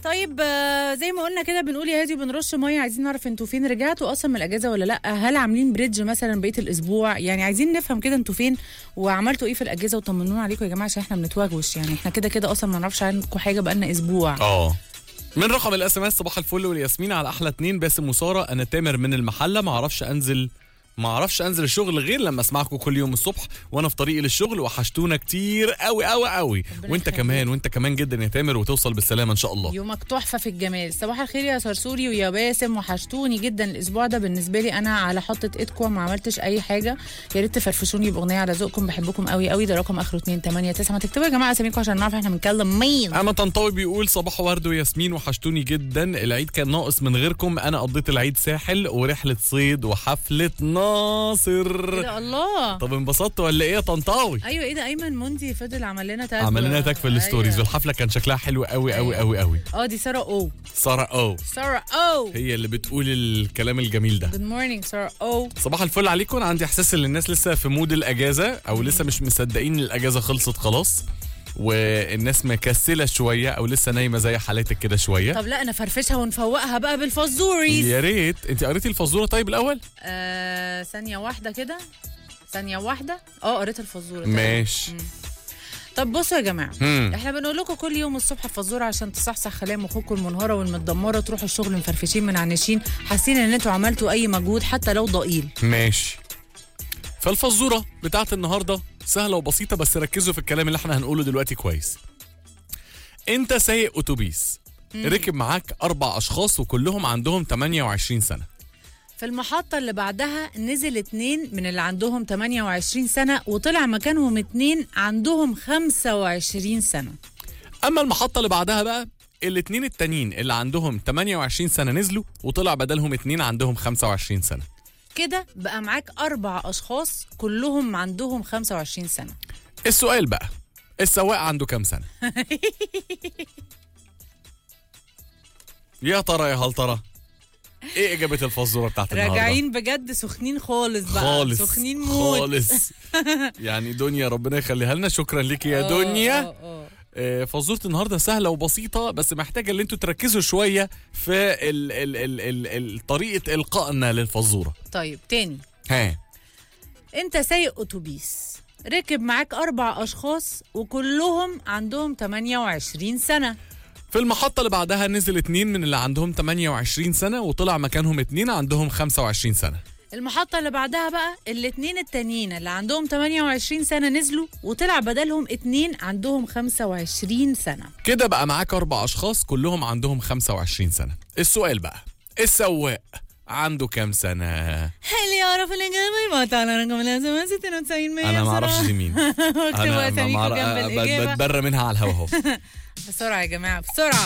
طيب آه، زي ما قلنا كده بنقول يا هادي بنرش ميه عايزين نعرف انتوا فين رجعتوا اصلا من الاجازه ولا لا هل عاملين بريدج مثلا بقيه الاسبوع يعني عايزين نفهم كده انتوا فين وعملتوا ايه في الاجازه وطمنونا عليكم يا جماعه عشان احنا بنتواجوش يعني احنا كده كده اصلا ما نعرفش عنكم حاجه بقالنا اسبوع اه من رقم الاس ام اس صباح الفل والياسمين على احلى اتنين باسم وساره انا تامر من المحله ما اعرفش انزل ما اعرفش انزل الشغل غير لما اسمعكم كل يوم الصبح وانا في طريقي للشغل وحشتونا كتير قوي قوي قوي ربنا وانت يخليك. كمان وانت كمان جدا يا تامر وتوصل بالسلامه ان شاء الله يومك تحفه في الجمال صباح الخير يا صرصوري ويا باسم وحشتوني جدا الاسبوع ده بالنسبه لي انا على حطه ايدكم ما عملتش اي حاجه يا ريت تفرفشوني باغنيه على ذوقكم بحبكم قوي قوي ده رقم اخره 289 ما تكتبوا يا جماعه اساميكم عشان نعرف احنا بنتكلم مين اما طنطاوي بيقول صباح ورد وياسمين وحشتوني جدا العيد كان ناقص من غيركم انا قضيت العيد ساحل ورحله صيد وحفله ناصر ايه ده الله طب انبسطت ولا ايه يا طنطاوي ايوه ايه ده ايمن موندي فضل عمل لنا تاج عمل لنا تاج في الستوريز أيوة. والحفله كان شكلها حلو قوي قوي أيوة. قوي قوي اه دي ساره او ساره او ساره او هي اللي بتقول الكلام الجميل ده جود مورنينج ساره او صباح الفل عليكم انا عندي احساس ان الناس لسه في مود الاجازه او لسه مش مصدقين ان الاجازه خلصت خلاص والناس مكسله شويه او لسه نايمه زي حالاتك كده شويه طب لا انا فرفشها ونفوقها بقى بالفزوريز يا ريت انت قريتي الفزوره طيب الاول آه ثانيه واحده كده ثانيه واحده اه قريت الفزوره تمام. ماشي طب بصوا يا جماعه مم. احنا بنقول لكم كل يوم الصبح فزوره عشان تصحصح خلايا مخكم المنهاره والمتدمره تروحوا الشغل مفرفشين منعنشين حاسين ان انتوا عملتوا اي مجهود حتى لو ضئيل ماشي فالفزوره بتاعت النهارده سهله وبسيطه بس ركزوا في الكلام اللي احنا هنقوله دلوقتي كويس انت سايق اتوبيس ركب معاك اربع اشخاص وكلهم عندهم 28 سنه في المحطة اللي بعدها نزل اتنين من اللي عندهم 28 سنة وطلع مكانهم اتنين عندهم 25 سنة اما المحطه اللي بعدها بقى الاتنين التانيين اللي عندهم 28 سنه نزلوا وطلع بدلهم اتنين عندهم 25 سنه كده بقى معاك أربع أشخاص كلهم عندهم 25 سنة السؤال بقى السواق عنده كام سنه يا ترى يا هل ترى ايه اجابه الفزوره بتاعت النهارده راجعين بجد سخنين خالص بقى خالص سخنين موت خالص يعني دنيا ربنا يخليها لنا شكرا ليكي يا آه، دنيا آه، آه. آه، فزوره النهارده سهله وبسيطه بس محتاجه ان انتوا تركزوا شويه في ال ال ال ال ال طريقه القائنا للفزوره طيب تاني ها انت سايق اتوبيس ركب معاك أربع أشخاص وكلهم عندهم 28 سنة في المحطة اللي بعدها نزل اتنين من اللي عندهم 28 سنة وطلع مكانهم اتنين عندهم 25 سنة المحطة اللي بعدها بقى الاتنين التانيين اللي عندهم 28 سنة نزلوا وطلع بدلهم اتنين عندهم 25 سنة كده بقى معاك أربع أشخاص كلهم عندهم 25 سنة السؤال بقى السواق عنده كام سنة؟ هل يعرف الإجابة يبعت على رقم الأسماء 96 100 أنا ما أعرفش دي مين اكتبوا أنا أساميكم ما- جنب ما- الإجابة بتبرى منها على الهوا أهو بسرعة يا جماعة بسرعة